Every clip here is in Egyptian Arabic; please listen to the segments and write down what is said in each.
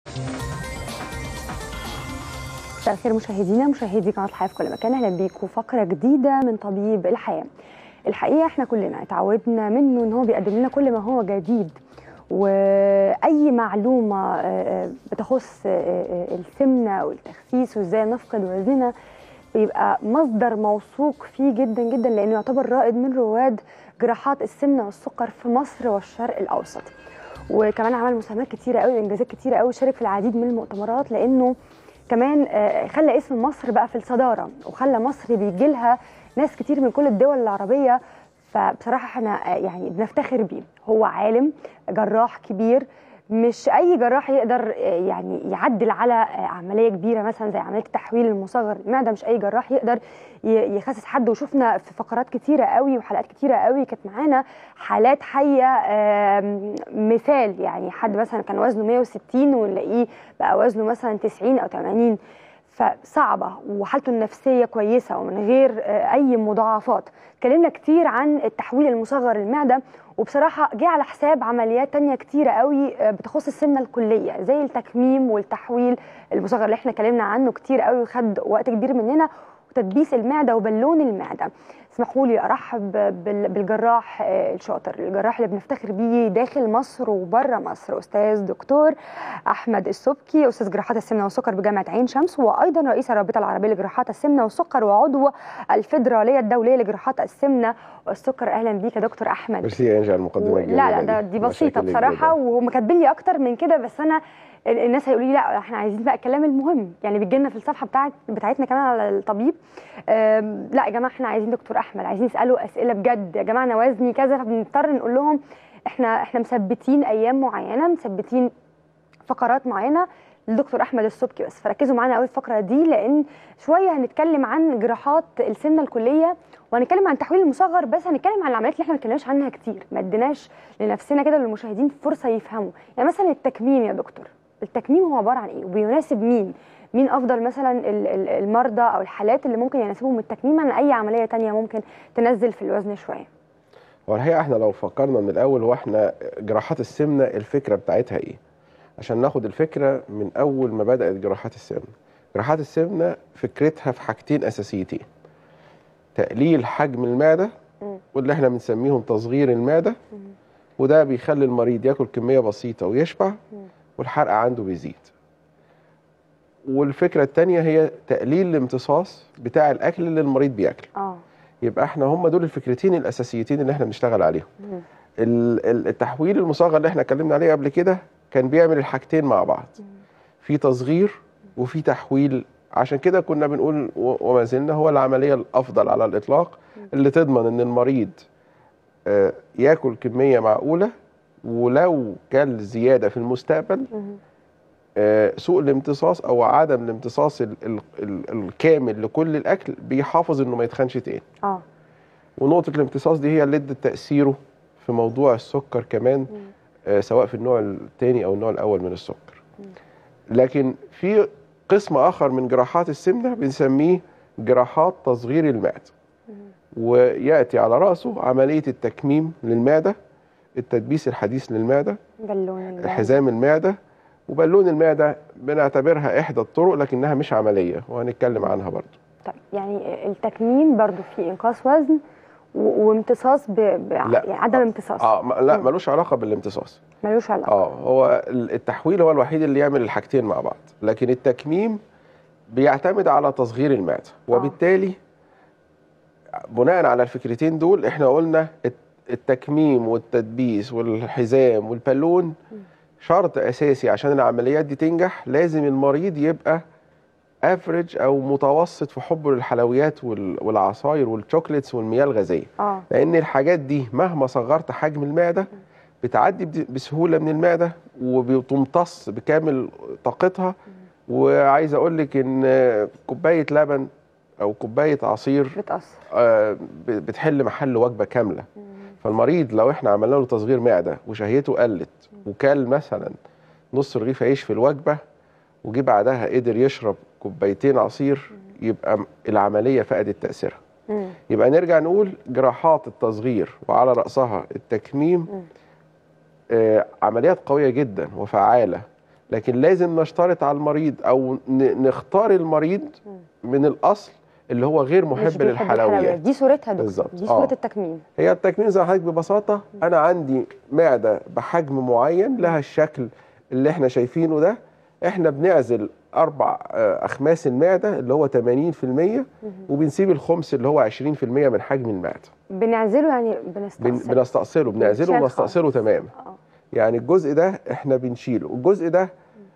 مساء الخير مشاهدينا مشاهدي قناه الحياه في كل مكان اهلا بيكم فقره جديده من طبيب الحياه الحقيقه احنا كلنا اتعودنا منه ان هو بيقدم لنا كل ما هو جديد واي معلومه بتخص السمنه والتخسيس وازاي نفقد وزننا بيبقى مصدر موثوق فيه جدا جدا لانه يعتبر رائد من رواد جراحات السمنه والسكر في مصر والشرق الاوسط وكمان عمل مساهمات كتيره قوي وانجازات كتيره قوي شارك في العديد من المؤتمرات لانه كمان خلى اسم مصر بقى في الصداره وخلى مصر بيجي لها ناس كتير من كل الدول العربيه فبصراحه احنا يعني بنفتخر بيه هو عالم جراح كبير مش اي جراح يقدر يعني يعدل على عمليه كبيره مثلا زي عمليه التحويل المصغر المعده مش اي جراح يقدر يخسس حد وشفنا في فقرات كتيره قوي وحلقات كتيره قوي كانت معانا حالات حيه مثال يعني حد مثلا كان وزنه 160 ونلاقيه بقى وزنه مثلا 90 او 80 فصعبه وحالته النفسيه كويسه ومن غير اي مضاعفات اتكلمنا كتير عن التحويل المصغر للمعده وبصراحه جه على حساب عمليات تانية كتيره قوي بتخص السمنه الكليه زي التكميم والتحويل المصغر اللي احنا اتكلمنا عنه كتير قوي وخد وقت كبير مننا وتدبيس المعده وبالون المعده اسمحوا لي ارحب بالجراح الشاطر الجراح اللي بنفتخر بيه داخل مصر وبره مصر استاذ دكتور احمد السبكي استاذ جراحات السمنه والسكر بجامعه عين شمس وايضا رئيس الرابطه العربيه لجراحات السمنه والسكر وعضو الفدراليه الدوليه لجراحات السمنه والسكر اهلا بيك يا دكتور احمد ميرسي يا انجا المقدمه الجميله لا لا ده دي بسيطه بصراحه وهم كاتبين لي اكتر من كده بس انا الناس هيقولوا لي لا احنا عايزين بقى الكلام المهم يعني بيجي لنا في الصفحه بتاعت بتاعتنا كمان على الطبيب لا يا جماعه احنا عايزين دكتور احمد عايزين نساله اسئله بجد يا جماعه انا وزني كذا فبنضطر نقول لهم احنا احنا مثبتين ايام معينه مثبتين فقرات معينه للدكتور احمد السبكي بس فركزوا معانا قوي الفقره دي لان شويه هنتكلم عن جراحات السمنه الكليه وهنتكلم عن التحويل المصغر بس هنتكلم عن العمليات اللي احنا ما اتكلمناش عنها كتير ما اديناش لنفسنا كده للمشاهدين فرصه يفهموا يعني مثلا التكميم يا دكتور التكميم هو عباره عن ايه وبيناسب مين مين افضل مثلا المرضى او الحالات اللي ممكن يناسبهم التكميم عن اي عمليه تانية ممكن تنزل في الوزن شويه هو الحقيقه احنا لو فكرنا من الاول هو احنا جراحات السمنه الفكره بتاعتها ايه عشان ناخد الفكره من اول ما بدات جراحات السمنه جراحات السمنه فكرتها في حاجتين اساسيتين تقليل حجم المعده واللي احنا بنسميهم تصغير المعده وده بيخلي المريض ياكل كميه بسيطه ويشبع والحرق عنده بيزيد والفكره الثانيه هي تقليل الامتصاص بتاع الاكل اللي المريض بياكله اه يبقى احنا هم دول الفكرتين الاساسيتين اللي احنا بنشتغل عليهم التحويل المصغر اللي احنا اتكلمنا عليه قبل كده كان بيعمل الحاجتين مع بعض في تصغير وفي تحويل عشان كده كنا بنقول وما زلنا هو العمليه الافضل على الاطلاق اللي تضمن ان المريض ياكل كميه معقوله ولو كل زياده في المستقبل سوء الامتصاص او عدم الامتصاص ال ال ال الكامل لكل الاكل بيحافظ انه ما يتخنش تاني اه ونقطه الامتصاص دي هي اللي ادت تاثيره في موضوع السكر كمان آه سواء في النوع الثاني او النوع الاول من السكر لكن في قسم اخر من جراحات السمنه بنسميه جراحات تصغير المعده وياتي على راسه عمليه التكميم للمعده التدبيس الحديث للمعده بالون المعده حزام المعده وبالون المعده بنعتبرها احدى الطرق لكنها مش عمليه وهنتكلم عنها برضو طيب يعني التكميم برضو في انقاص وزن وامتصاص ب... ب... لا. يعني عدم امتصاص اه لا ملوش علاقه بالامتصاص ملوش علاقه اه هو التحويل هو الوحيد اللي يعمل الحاجتين مع بعض لكن التكميم بيعتمد على تصغير المعده وبالتالي بناء على الفكرتين دول احنا قلنا التكميم والتدبيس والحزام والبالون شرط اساسي عشان العمليات دي تنجح لازم المريض يبقى افريج او متوسط في حبه للحلويات والعصاير والشوكليتس والمياه الغازيه اه لان الحاجات دي مهما صغرت حجم المعده بتعدي بسهوله من المعده وبتمتص بكامل طاقتها وعايز اقول لك ان كوبايه لبن او كوبايه عصير بتاثر آه بتحل محل وجبه كامله فالمريض لو احنا عملنا له تصغير معده وشهيته قلت وكل مثلا نص رغيف عيش في الوجبه وجي بعدها قدر يشرب كوبايتين عصير يبقى العمليه فقدت تاثيرها يبقى نرجع نقول جراحات التصغير وعلى راسها التكميم آه عمليات قويه جدا وفعاله لكن لازم نشترط على المريض او ن- نختار المريض من الاصل اللي هو غير مش محب بيحب للحلويات دي صورتها يا دكتور بالظبط. دي صوره آه. التكميم هي التكميم زي ما حضرتك ببساطه انا عندي معده بحجم معين لها الشكل اللي احنا شايفينه ده احنا بنعزل اربع آه، اخماس المعده اللي هو 80% وبنسيب الخمس اللي هو 20% من حجم المعده بنعزله يعني بن- بنستأصل بنستأصله بنعزله بنشال ونستأصله تماما آه. يعني الجزء ده احنا بنشيله الجزء ده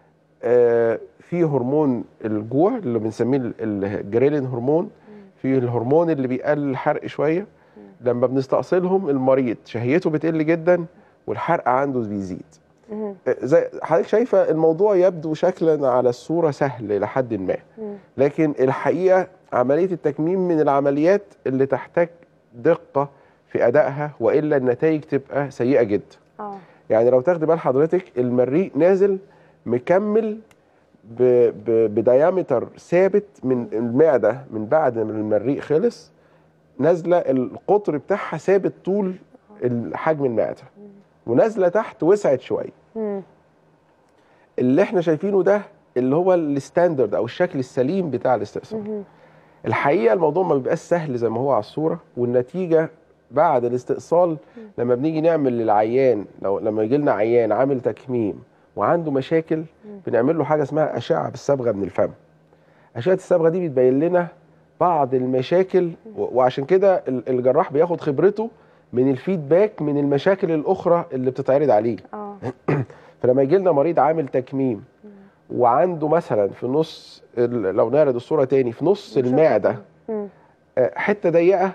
آه فيه هرمون الجوع اللي بنسميه ال- الجريلين هرمون فيه الهرمون اللي بيقلل الحرق شويه لما بنستأصلهم المريض شهيته بتقل جدا والحرق عنده بيزيد مم. آه، زي حضرتك شايفه الموضوع يبدو شكلا على الصوره سهل لحد ما مم. لكن الحقيقه عمليه التكميم من العمليات اللي تحتاج دقه في ادائها والا النتائج تبقى سيئه جدا اه يعني لو تاخدي بال حضرتك المريء نازل مكمل ب... ب... بديامتر ثابت من المعده من بعد ما المريء خلص نازله القطر بتاعها ثابت طول حجم المعده ونازله تحت وسعت شويه مم. اللي احنا شايفينه ده اللي هو الستاندرد او الشكل السليم بتاع الاستئصال مم. الحقيقه الموضوع ما بيبقاش سهل زي ما هو على الصوره والنتيجه بعد الاستئصال لما بنيجي نعمل للعيان لو لما يجي لنا عيان عامل تكميم وعنده مشاكل بنعمل له حاجه اسمها اشعه بالصبغه من الفم اشعه الصبغه دي بتبين لنا بعض المشاكل و- وعشان كده ال- الجراح بياخد خبرته من الفيدباك من المشاكل الاخرى اللي بتتعرض عليه اه فلما يجي لنا مريض عامل تكميم وعنده مثلا في نص ال- لو نعرض الصوره تاني في نص نشوف. المعده مم. آه، حته ضيقه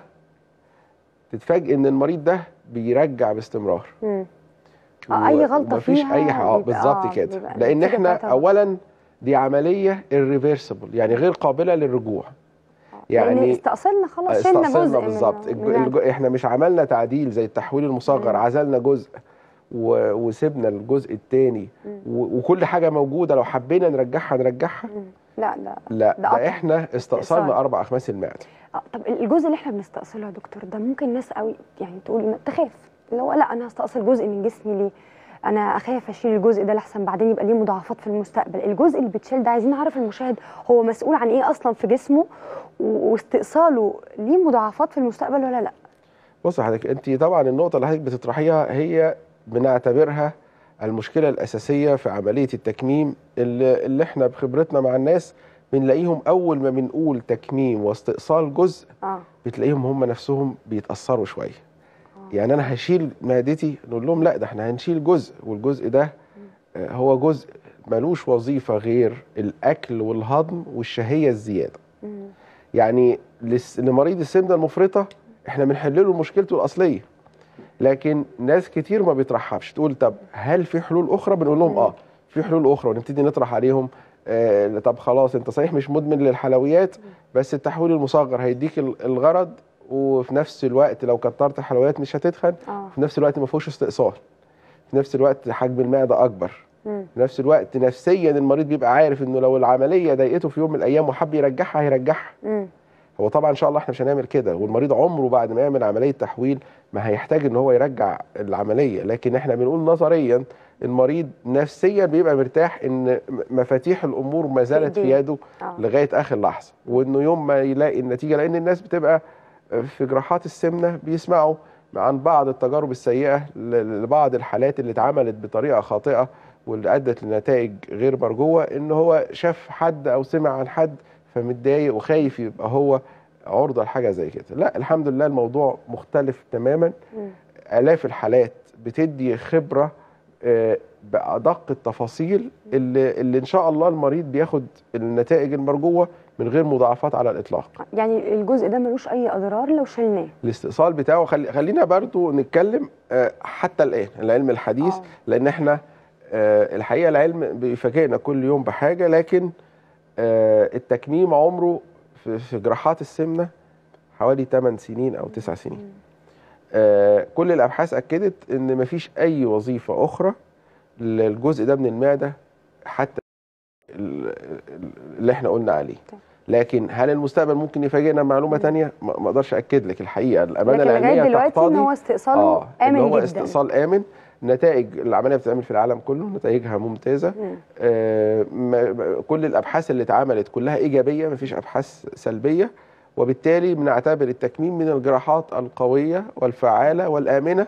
تتفاجئ ان المريض ده بيرجع باستمرار مم. اه اي غلطه مفيش فيها اي حاجه اه بيبقى- بالظبط آه، كده بيبقى لان النتيجة احنا بتاعتها اولا دي عمليه irreversible يعني غير قابله للرجوع يعني يعني استأصلنا خلاص شلنا استأصلنا جزء بالظبط من الج- الج- احنا مش عملنا تعديل زي التحويل المصغر مم. عزلنا جزء و- وسيبنا الجزء الثاني مم. وكل حاجه موجوده لو حبينا نرجعها نرجعها لا لا لا ده قطع. ده احنا استأصلنا استئصال. اربع اخماس المعده آه، طب الجزء اللي احنا بنستأصله يا دكتور ده ممكن ناس قوي يعني تقول ما- تخاف اللي هو لا انا هستأصل جزء من جسمي ليه انا اخاف اشيل الجزء ده لحسن بعدين يبقى ليه مضاعفات في المستقبل الجزء اللي بتشيل ده عايزين نعرف المشاهد هو مسؤول عن ايه اصلا في جسمه و- واستئصاله ليه مضاعفات في المستقبل ولا لا بص يا حضرتك انت طبعا النقطه اللي حضرتك بتطرحيها هي بنعتبرها المشكله الاساسيه في عمليه التكميم اللي, اللي احنا بخبرتنا مع الناس بنلاقيهم اول ما بنقول تكميم واستئصال جزء اه بتلاقيهم هم نفسهم بيتاثروا شويه يعني انا هشيل معدتي نقول لهم لا ده احنا هنشيل جزء والجزء ده آه، هو جزء ملوش وظيفه غير الاكل والهضم والشهيه الزياده مم. يعني لس- لمريض السمنه المفرطه احنا بنحل له مشكلته الاصليه لكن ناس كتير ما بيطرحهاش تقول طب هل في حلول اخرى بنقول لهم اه في حلول اخرى ونبتدي نطرح عليهم آه طب خلاص انت صحيح مش مدمن للحلويات بس التحويل المصغر هيديك ال- الغرض وفي نفس الوقت لو كترت حلويات مش هتتخن اه في نفس الوقت ما فيهوش استئصال في نفس الوقت حجم المعده اكبر مم. في نفس الوقت نفسيا المريض بيبقى عارف انه لو العمليه ضايقته في يوم من الايام وحب يرجعها هيرجعها مم. هو طبعا ان شاء الله احنا مش هنعمل كده والمريض عمره بعد ما يعمل عمليه تحويل ما هيحتاج ان هو يرجع العمليه لكن احنا بنقول نظريا المريض نفسيا بيبقى مرتاح ان م- مفاتيح الامور ما زالت في إيديه. يده اه لغايه اخر لحظه وانه يوم ما يلاقي النتيجه لان الناس بتبقى في جراحات السمنه بيسمعوا عن بعض التجارب السيئه ل- لبعض الحالات اللي اتعملت بطريقه خاطئه واللي ادت لنتائج غير مرجوه ان هو شاف حد او سمع عن حد فمتضايق وخايف يبقى هو عرضه لحاجه زي كده لا الحمد لله الموضوع مختلف تماما مم. الاف الحالات بتدي خبره آه، بادق التفاصيل اللي, اللي ان شاء الله المريض بياخد النتائج المرجوه من غير مضاعفات على الاطلاق يعني الجزء ده ملوش اي اضرار لو شلناه الاستئصال بتاعه خلي خلينا برضو نتكلم آه، حتى الان العلم الحديث آه. لان احنا آه، الحقيقه العلم بيفاجئنا كل يوم بحاجه لكن آه، التكميم عمره في في جراحات السمنه حوالي 8 سنين او 9 سنين آه، كل الابحاث اكدت ان مفيش اي وظيفه اخرى للجزء ده من المعده حتى ال- ال- اللي احنا قلنا عليه طيب. لكن هل المستقبل ممكن يفاجئنا بمعلومه تانية ما ما اقدرش اكد لك الحقيقه الامانه لكن لغايه العلميه دلوقتي ان تقتضي هو استئصاله اه ان امن هو جدا استئصال امن نتائج العمليه بتتعمل في العالم كله نتائجها ممتازه مم. آه، ما- كل الابحاث اللي اتعملت كلها ايجابيه مفيش ابحاث سلبيه وبالتالي بنعتبر التكميم من الجراحات القويه والفعاله والامنه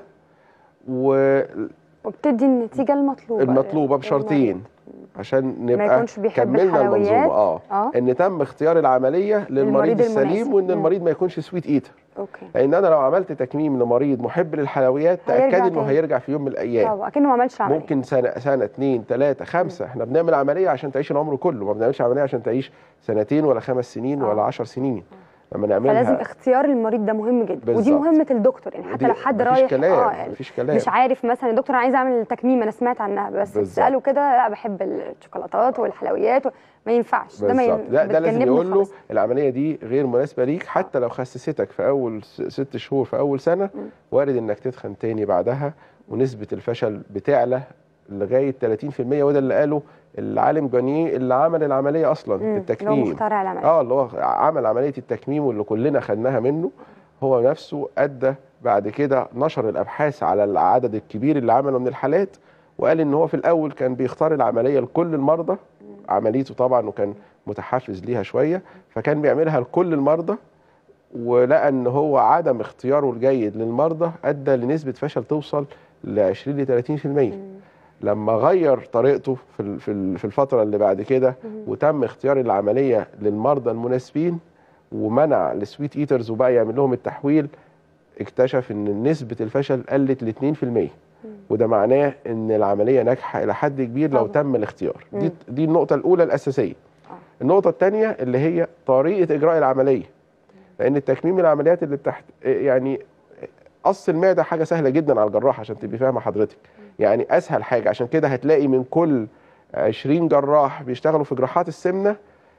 والمطلوبه وبتدي النتيجه المطلوبه بشرطين عشان ما نبقى يكونش بيحب كملنا الحلويات المنظومه اه اه ان تم اختيار العمليه للمريض للمريض السليم المناسب. وان مم. المريض ما يكونش سويت ايتر اوكي لان انا لو عملت تكميم لمريض محب للحلويات هيرجع تاكد انه تاني. هيرجع في يوم من الايام طبعا اكنه ما عملش عمليه ممكن سنه سنه اثنين ثلاثه خمسه احنا بنعمل عمليه عشان تعيش العمر كله ما بنعملش عمليه عشان تعيش سنتين ولا خمس سنين آه. ولا عشر سنين لما فلازم نعملها اختيار المريض ده مهم جدا ودي بالظبط. مهمه الدكتور يعني حتى ودي لو حد مفيش رايح كلام اه مفيش كلام مش عارف مثلا يا دكتور انا عايز اعمل تكميم انا سمعت عنها بس بالظبط. تساله كده لا بحب الشوكولاتات والحلويات و... ما ينفعش ده ما ين... بالظبط لا ده لازم بتجنبه يقول له خالص. العمليه دي غير مناسبه ليك حتى لو خسستك في اول س- ست شهور في اول سنه مم. وارد انك تتخن تاني بعدها ونسبه الفشل بتعلى لغايه 30% وده اللي قاله العالم جانيه اللي عمل العمليه اصلا مم. اللي هو التكميم مخترع العمليه اه اللي هو عمل عمليه التكميم واللي كلنا خدناها منه هو نفسه ادى بعد كده نشر الابحاث على العدد الكبير اللي عمله من الحالات وقال ان هو في الاول كان بيختار العمليه لكل المرضى عمليته طبعا وكان متحفز ليها شويه فكان بيعملها لكل المرضى ولقى ان هو عدم اختياره الجيد للمرضى ادى لنسبه فشل توصل ل 20 ل 30% مم. لما غير طريقته في ال- في ال- في الفتره اللي بعد كده مم. وتم اختيار العمليه للمرضى المناسبين ومنع السويت ايترز وبقى يعمل لهم التحويل اكتشف ان نسبه الفشل قلت ل 2% وده معناه ان العمليه ناجحه الى حد كبير لو طبعا. تم الاختيار مم. دي دي النقطه الاولى الاساسيه آه. النقطه الثانيه اللي هي طريقه اجراء العمليه لان التكميم العمليات اللي بتحت يعني قص المعده حاجه سهله جدا على الجراح عشان تبقي فاهمه حضرتك يعني اسهل حاجه عشان كده هتلاقي من كل 20 جراح بيشتغلوا في جراحات السمنه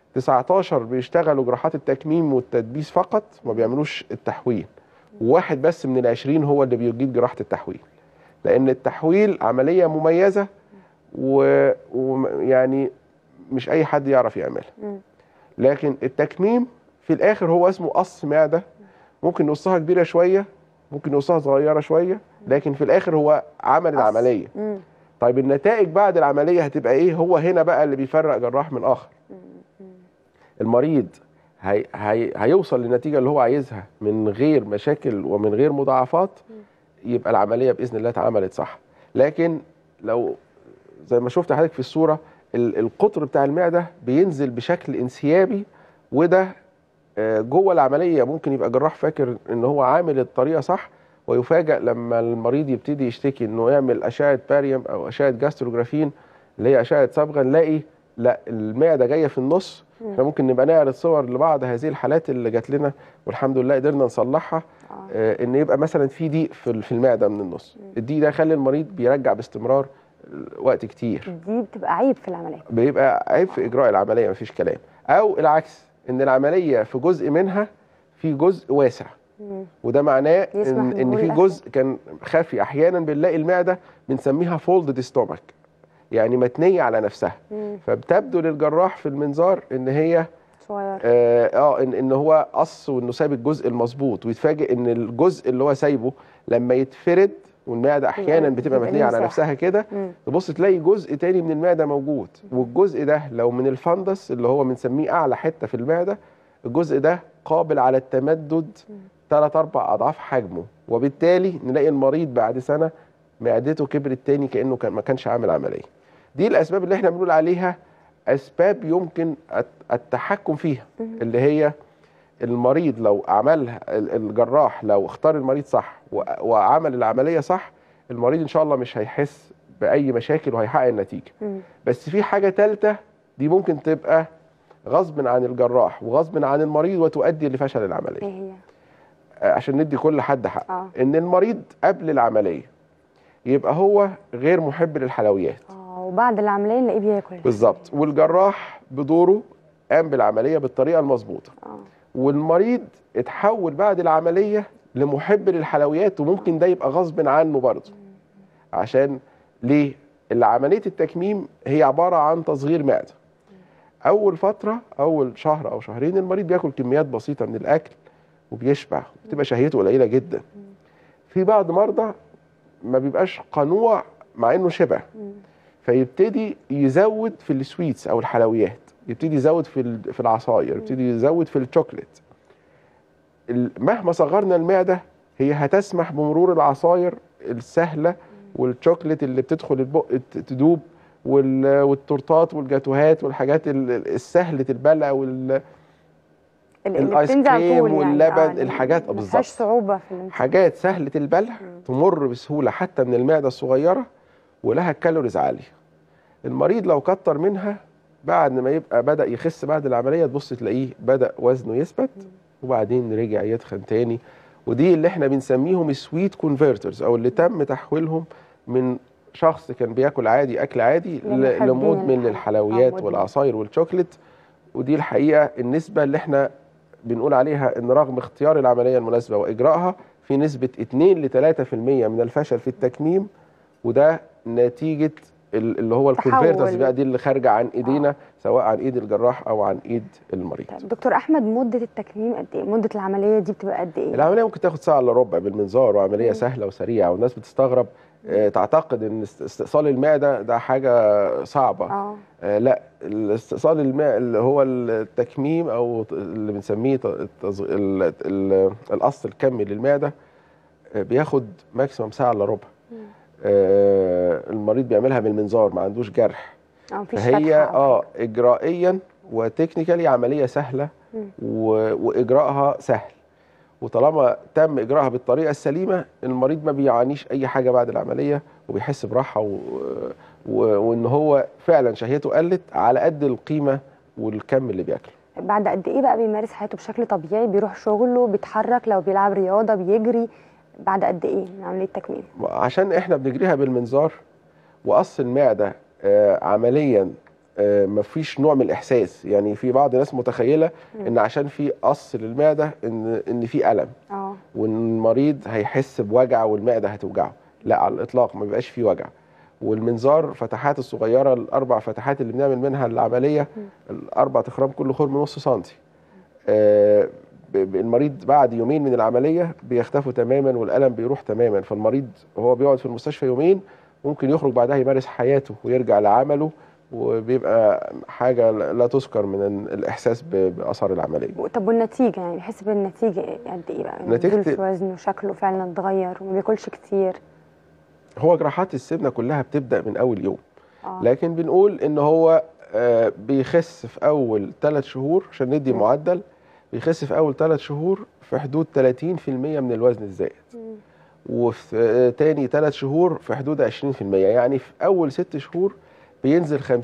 19 بيشتغلوا جراحات التكميم والتدبيس فقط ما بيعملوش التحويل وواحد بس من ال 20 هو اللي بيجيد جراحه التحويل لان التحويل عمليه مميزه ويعني و... يعني مش اي حد يعرف يعملها مم. لكن التكميم في الاخر هو اسمه قص معده ممكن نقصها كبيره شويه ممكن نقصها صغيره شويه لكن في الاخر هو عمل قص. العمليه مم. طيب النتائج بعد العمليه هتبقى ايه هو هنا بقى اللي بيفرق جراح من اخر المريض هي هي هيوصل للنتيجه اللي هو عايزها من غير مشاكل ومن غير مضاعفات يبقى العمليه باذن الله اتعملت صح لكن لو زي ما شفت حضرتك في الصوره ال- القطر بتاع المعده بينزل بشكل انسيابي وده آه، جوه العمليه ممكن يبقى جراح فاكر ان هو عامل الطريقه صح ويفاجئ لما المريض يبتدي يشتكي انه يعمل اشعه باريوم او اشعه جاستروجرافين اللي هي اشعه صبغه نلاقي لا المعده جايه في النص مم. احنا ممكن نبقى نعرض صور لبعض هذه الحالات اللي جات لنا والحمد لله قدرنا نصلحها آه. آه، ان يبقى مثلا في ضيق في في المعده من النص الضيق ده يخلي المريض بيرجع باستمرار وقت كتير دي بتبقى عيب في العمليه بيبقى عيب في اجراء العمليه مفيش كلام او العكس ان العمليه في جزء منها في جزء واسع مم. وده معناه يسمح ان ان بمرور في الأكل. جزء كان خفي احيانا بنلاقي المعده بنسميها فولد ستومك يعني متنيه على نفسها مم. فبتبدو للجراح في المنظار ان هي صغير اه آه، ان ان هو قص وانه ساب الجزء المظبوط ويتفاجئ ان الجزء اللي هو سايبه لما يتفرد والمعده احيانا بتبقى يبقى متنيه على مساحة. نفسها كده مم. تبص تلاقي جزء تاني من المعده موجود والجزء ده لو من الفندس اللي هو بنسميه اعلى حته في المعده الجزء ده قابل على التمدد ثلاث اربع اضعاف حجمه وبالتالي نلاقي المريض بعد سنه معدته كبرت تاني كانه كان ما كانش عامل عمليه دي الاسباب اللي احنا بنقول عليها اسباب يمكن الت- التحكم فيها اللي هي المريض لو عملها ال- الجراح لو اختار المريض صح و- وعمل العمليه صح المريض ان شاء الله مش هيحس باي مشاكل وهيحقق النتيجه مم. بس في حاجه ثالثه دي ممكن تبقى غصب عن الجراح وغصب عن المريض وتؤدي لفشل العمليه ايه هي آه، عشان ندي كل حد حق اه ان المريض قبل العمليه يبقى هو غير محب للحلويات اه وبعد العمليه نلاقيه بياكل بالظبط والجراح بدوره قام بالعمليه بالطريقه المظبوطه اه والمريض اتحول بعد العمليه لمحب للحلويات وممكن ده يبقى غصب عنه برضه عشان ليه اللي عمليه التكميم هي عباره عن تصغير معده اول فتره اول شهر او شهرين المريض بياكل كميات بسيطه من الاكل وبيشبع بتبقى شهيته قليله جدا في بعض مرضى ما بيبقاش قنوع مع انه شبع مم. فيبتدي يزود في السويتس او الحلويات يبتدي يزود في ال- في العصاير يبتدي يزود في الشوكليت ال- مهما صغرنا المعده هي هتسمح بمرور العصاير السهله والشوكليت اللي بتدخل البق ت- تدوب وال- والتورتات والجاتوهات والحاجات ال- ال- السهله البلع وال اللي اللي الآيس بتنزل على كريم طول يعني واللبن، آه، اللي الحاجات ما بالظبط. فيهاش صعوبه في الانت- حاجات سهله البلع تمر بسهوله حتى من المعده الصغيره ولها كالوريز عاليه المريض لو كتر منها بعد ما يبقى بدا يخس بعد العمليه تبص تلاقيه بدا وزنه يثبت وبعدين رجع يتخن تاني ودي اللي احنا بنسميهم سويت كونفرترز او اللي تم تحويلهم من شخص كان بياكل عادي اكل عادي ل- لمحبين لمدمن الحلويات. للحلويات آه، مدمن. والعصاير والشوكليت ودي الحقيقه النسبه اللي احنا بنقول عليها ان رغم اختيار العمليه المناسبه واجراءها في نسبه 2 ل 3% من الفشل في التكميم وده نتيجه ال- اللي هو تحول. الكونفرترز بقى دي اللي خارجه عن ايدينا سواء عن ايد الجراح او عن ايد المريض طيب دكتور احمد مده التكميم قد ايه مده العمليه دي بتبقى قد ايه العمليه ممكن تاخد ساعه الا ربع بالمنظار وعمليه مم. سهله وسريعه والناس بتستغرب آه، تعتقد ان است- استئصال المعده ده حاجه صعبه اه آه لا الاستئصال الماء اللي هو التكميم او ت- اللي بنسميه ت- التز... ال... ال... القص الكمي للمعده آه، بياخد ماكسيموم ساعه الا ربع مم. آه المريض بيعملها بالمنظار ما عندوش جرح اه مفيش فهي فتحة أو اه حاجة. اجرائيا وتكنيكالي عمليه سهله مم. و... واجراءها سهل وطالما تم اجراءها بالطريقه السليمه المريض ما بيعانيش اي حاجه بعد العمليه وبيحس براحه و... و... وان هو فعلا شهيته قلت على قد القيمه والكم اللي بياكله بعد قد ايه بقى بيمارس حياته بشكل طبيعي بيروح شغله بيتحرك لو بيلعب رياضه بيجري بعد قد ايه من عمليه التكميم عشان احنا بنجريها بالمنظار وقص المعده آه عمليا آه مفيش نوع من الاحساس يعني في بعض الناس متخيله ان عشان في قص للمعده ان ان في الم اه وان المريض هيحس بوجع والمعده هتوجعه لا على الاطلاق ما بيبقاش فيه وجع والمنظار فتحات الصغيره الاربع فتحات اللي بنعمل منها العمليه الاربع تخرام كل خرم نص سنتي آه، ب- ب- المريض بعد يومين من العمليه بيختفوا تماما والالم بيروح تماما فالمريض وهو بيقعد في المستشفى يومين ممكن يخرج بعدها يمارس حياته ويرجع لعمله وبيبقى حاجه لا تذكر من ال- الاحساس ب- باثر العمليه طب والنتيجه يعني بيحس بالنتيجه قد ايه بقى نتيجة- نزول في وزنه شكله فعلا اتغير وما بياكلش كتير هو جراحات السمنه كلها بتبدا من اول يوم اه لكن بنقول ان هو آه، بيخس في اول ثلاث شهور عشان ندي مم. معدل بيخس في اول ثلاث شهور في حدود 30% من الوزن الزائد مم. وفي آه، تاني ثلاث شهور في حدود 20% يعني في اول ست شهور بينزل 50%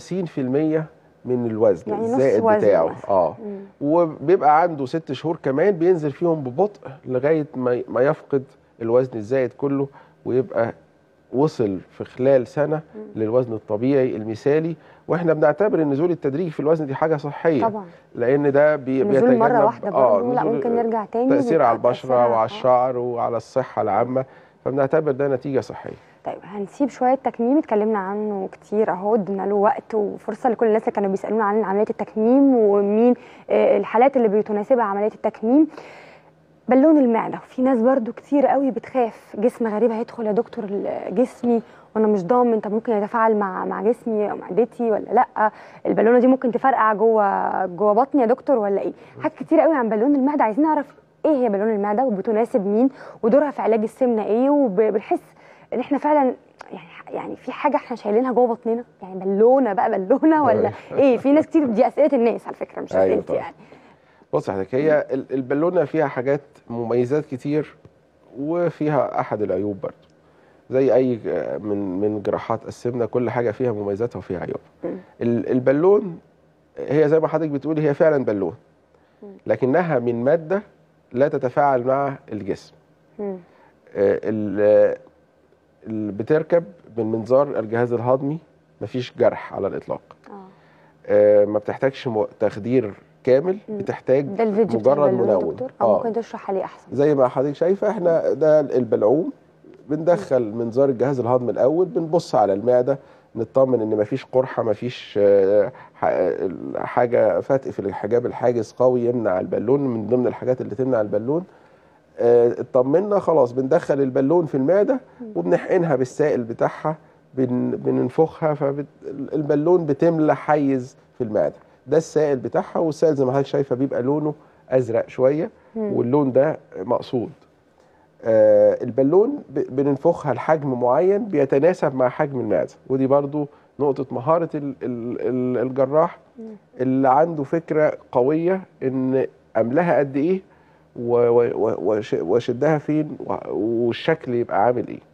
من الوزن يعني نص الزائد وزنه بتاعه مثلا. اه مم. وبيبقى عنده ست شهور كمان بينزل فيهم ببطء لغايه ما ما يفقد الوزن الزائد كله ويبقى وصل في خلال سنه للوزن الطبيعي المثالي واحنا بنعتبر النزول التدريجي في الوزن دي حاجه صحيه طبعا لان ده بي نزول مره بيتجنب- واحده برضه لا نزول- ممكن نرجع تاني تاثير بيبقى على البشره تأثيرها- وعلى آه. الشعر وعلى الصحه العامه فبنعتبر ده نتيجه صحيه طيب هنسيب شويه تكميم اتكلمنا عنه كتير اهو ادينا له وقت وفرصه لكل الناس اللي كانوا بيسالونا عن عمليه التكميم ومين آه، الحالات اللي بتناسبها عمليه التكميم بالون المعده في ناس برضو كتير قوي بتخاف جسم غريب هيدخل يا دكتور ال- جسمي وانا مش ضامن طب ممكن يتفاعل مع مع جسمي او معدتي ولا لا البالونه دي ممكن تفرقع جوه جوه بطني يا دكتور ولا ايه حاجات كتير قوي عن بالون المعده عايزين نعرف ايه هي بالون المعده وبتناسب مين ودورها في علاج السمنه ايه وبنحس ان احنا فعلا يعني يعني في حاجه احنا شايلينها جوه بطننا يعني بالونه بقى بالونه ولا ايه في ناس كتير دي اسئله الناس على فكره مش أيوة اسئلتي طبعا. يعني بص يا حضرتك هي ال- البالونه فيها حاجات مميزات كتير وفيها احد العيوب برضه زي اي ج- من من جراحات السمنه كل حاجه فيها مميزاتها وفيها عيوبها مم. ال- البالون هي زي ما حضرتك بتقولي هي فعلا بالون مم. لكنها من ماده لا تتفاعل مع الجسم مم. آه، ال- اللي بتركب من منظار الجهاز الهضمي مفيش جرح على الاطلاق اه آه، ما بتحتاجش م- تخدير كامل مم. بتحتاج ده الفيديو بتاع مجرد البالون يا منوم دكتور او آه. ممكن تشرح عليه احسن زي ما حضرتك شايفه احنا ده البلعوم بندخل منظار الجهاز الهضمي الاول بنبص على المعده نطمن ان مفيش قرحه مفيش آه، ح- حاجه فتق في الحجاب الحاجز قوي يمنع البالون من ضمن الحاجات اللي تمنع البالون آه، اطمنا خلاص بندخل البالون في المعده وبنحقنها بالسائل بتاعها بن بننفخها فالبالون بتملى حيز في المعده ده السائل بتاعها والسائل زي ما حضرتك شايفه بيبقى لونه ازرق شويه مم. واللون ده مقصود آه، البالون ب- بننفخها لحجم معين بيتناسب مع حجم المعده ودي برضو نقطه مهاره ال- ال- ال- الجراح اللي عنده فكره قويه ان املاها قد ايه و- و- و- وش- واشدها فين و- والشكل يبقى عامل ايه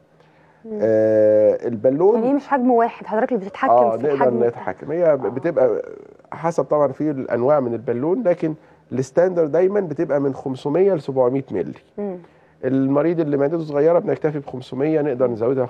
آه البالون يعني هي مش حجم واحد حضرتك اللي بتتحكم اه في نقدر الحجم نتحكم هي ب- بتبقى حسب طبعا في الانواع من البالون لكن الستاندر دايما بتبقى من 500 ل 700 مللي مم. المريض اللي معدته صغيره بنكتفي ب 500 نقدر نزودها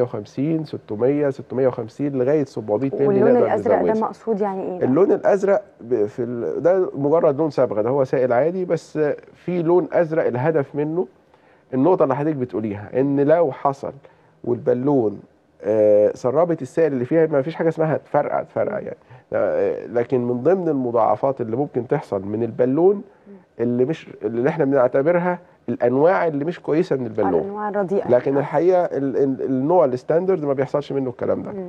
550 600 650 لغايه 700 مللي واللون نقدر الازرق ده نزودها مقصود يعني ايه بقى؟ اللون الازرق ب- في ال... ده مجرد لون صبغه ده هو سائل عادي بس في لون ازرق الهدف منه النقطه اللي حضرتك بتقوليها ان لو حصل والبالون آه، سربت السائل اللي فيها ما فيش حاجه اسمها تفرقع تفرقع يعني آه، لكن من ضمن المضاعفات اللي ممكن تحصل من البالون اللي مش اللي احنا بنعتبرها الانواع اللي مش كويسه من البالون الانواع الرديئه لكن الحقيقه ال- ال- النوع الستاندرد ما بيحصلش منه الكلام ده مم.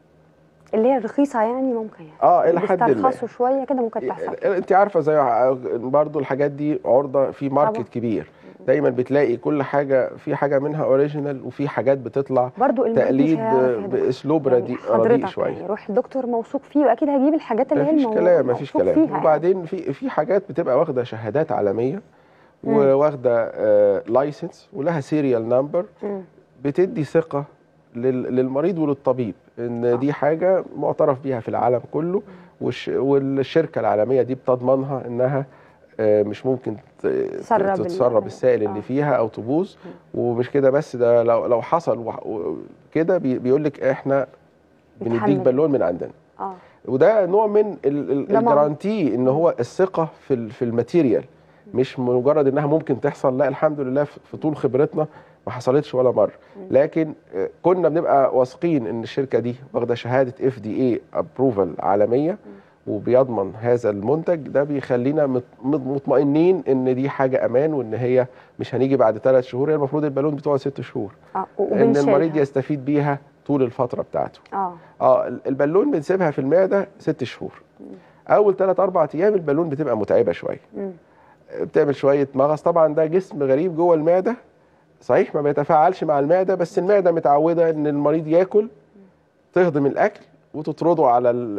اللي هي الرخيصه يعني ممكن يعني اه الى حد ما بيسترخصوا شويه كده ممكن تحصل انت عارفه زي برضو الحاجات دي عرضه في ماركت طبعا. كبير دايما بتلاقي كل حاجه في حاجه منها اوريجينال وفي حاجات بتطلع برضو المريض مش تقليد هيعرف يهدى. باسلوب يعني رديء رديء حضرتك شويه يعني روح الدكتور موثوق فيه واكيد هيجيب الحاجات اللي هي مفيش المو- كلام مفيش موثوق كلام فيها يعني. وبعدين في في حاجات بتبقى واخده شهادات عالميه مم. وواخده لايسنس ولها سيريال نمبر مم. بتدي ثقه لل- للمريض وللطبيب ان آه. دي حاجه معترف بيها في العالم كله والش والشركه العالميه دي بتضمنها انها آه، مش ممكن ت- تسرب ال- تتسرب السائل آه. اللي فيها او تبوظ ومش كده بس ده لو لو حصل وح- و- كده بي- بيقول لك احنا بنديك بيتحمل. بالون من عندنا اه وده نوع من ال- ال- ضمان. الجرانتي ان هو الثقه في ال- في الماتيريال مش مجرد انها ممكن تحصل لا الحمد لله في في طول خبرتنا ما حصلتش ولا مره لكن آه، كنا بنبقى واثقين ان الشركه دي واخده شهاده اف دي اي ابروفال عالميه وبيضمن هذا المنتج ده بيخلينا مط- مط- مطمئنين ان دي حاجه امان وان هي مش هنيجي بعد ثلاث شهور هي المفروض البالون بتقعد ست شهور اه ان وبنشيلها. المريض يستفيد بيها طول الفتره بتاعته اه اه البالون بنسيبها في المعده ست شهور اول ثلاث اربع ايام البالون بتبقى متعبه شويه مم. بتعمل شويه مغص طبعا ده جسم غريب جوه المعده صحيح ما بيتفاعلش مع المعده بس المعده متعوده ان المريض ياكل تهضم الاكل وتطرده على ال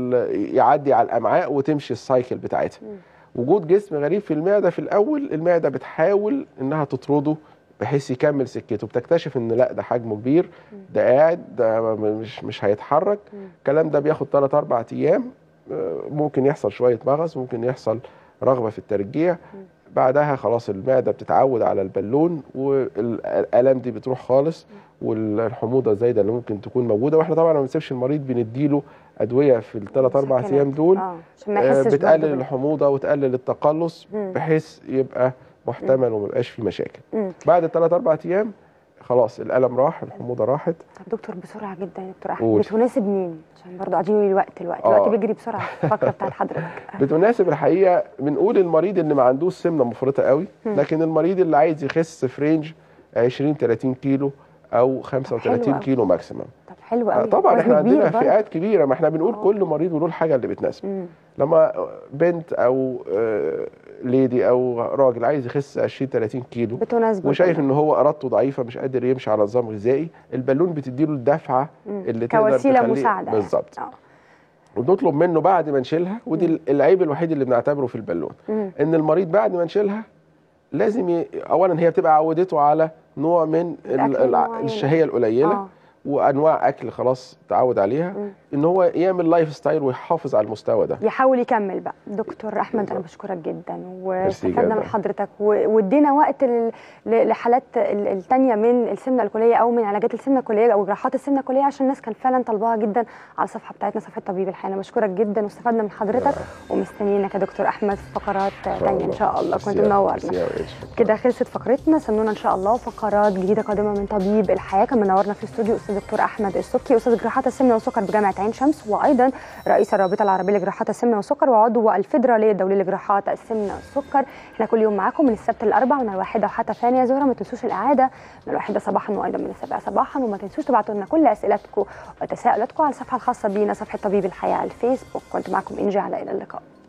ال يعدي على الامعاء وتمشي السايكل بتاعتها وجود جسم غريب في المعده في الاول المعده بتحاول انها تطرده بحيث يكمل سكته بتكتشف ان لا ده حجمه كبير ده قاعد ده مش مش هيتحرك الكلام ده بياخد 3 4 ايام آه، ممكن يحصل شويه مغص ممكن يحصل رغبه في الترجيع بعدها خلاص المعده بتتعود على البالون والالام دي بتروح خالص والحموضه الزايده اللي ممكن تكون موجوده واحنا طبعا ما بنسيبش المريض بنديله ادويه في الثلاث اربع مسكنات. ايام دول اه عشان ما آه، يحسش بتقلل برضه بال- الحموضه وتقلل التقلص مم. بحيث يبقى محتمل وما يبقاش فيه مشاكل مم. بعد الثلاث اربع ايام خلاص الالم راح الحموضه راحت طب دكتور بسرعه جدا يا دكتور قول. احمد بتناسب مين عشان برضه قاعدين الوقت الوقت آه. الوقت بيجري بسرعه الفقره بتاعت حضرتك بتناسب الحقيقه بنقول المريض اللي ما عندوش سمنه مفرطه قوي لكن المريض اللي عايز يخس في رينج 20 30 كيلو او 35 أوي. كيلو ماكسيمم طب حلو آه، قوي طبعا وزن احنا كبير عندنا برضه. فئات كبيره ما احنا بنقول آه. كل مريض وله الحاجه اللي بتناسبه مم. لما بنت او آه، ليدي او راجل عايز يخس 20 30 كيلو بتناسبه وشايف كده. ان هو ارادته ضعيفه مش قادر يمشي على نظام غذائي البالون بتديله الدفعه مم. اللي تقدر كوسيله تخليه- مساعده يعني. بالظبط اه ونطلب منه بعد ما نشيلها ودي العيب الوحيد اللي بنعتبره في البالون مم. ان المريض بعد ما نشيلها لازم ي... اولا هي بتبقى عودته على نوع من ال... الأكل الع- المعين. الشهيه القليله آه. وانواع اكل خلاص تعود عليها مم. ان هو يعمل لايف ستايل ويحافظ على المستوى ده يحاول يكمل بقى دكتور احمد انا بشكرك جدا واستفدنا جداً. من حضرتك و- وادينا وقت ل- ل- لحالات ال- التانية من السمنه الكليه او من علاجات السمنه الكليه او جراحات السمنه الكليه عشان الناس كان فعلا طالباها جدا على الصفحه بتاعتنا صفحه طبيب الحياه انا بشكرك جدا واستفدنا من حضرتك ومستنيينك يا دكتور احمد في فقرات تانية ان شاء الله كنت ميرسي يا- منورنا ميرسي يا وائل. كده خلصت فقرتنا استنونا ان شاء الله فقرات جديده قادمه من طبيب الحياه كان منورنا في الاستوديو استاذ الاستاذ الدكتور احمد السكي استاذ جراحات السمنه والسكر بجامعه عين شمس وايضا رئيس الرابطه العربيه لجراحات السمنه والسكر وعضو الفيدراليه الدوليه لجراحات السمنه والسكر احنا كل يوم معاكم من السبت الاربع من الواحده وحتى الثانيه ظهرا ما تنسوش الاعاده من الواحده صباحا وايضا من السابعه صباحا وما تنسوش تبعتوا لنا كل اسئلتكم وتساؤلاتكم على الصفحه الخاصه بينا صفحه طبيب الحياه على الفيسبوك كنت معكم انجي على الى اللقاء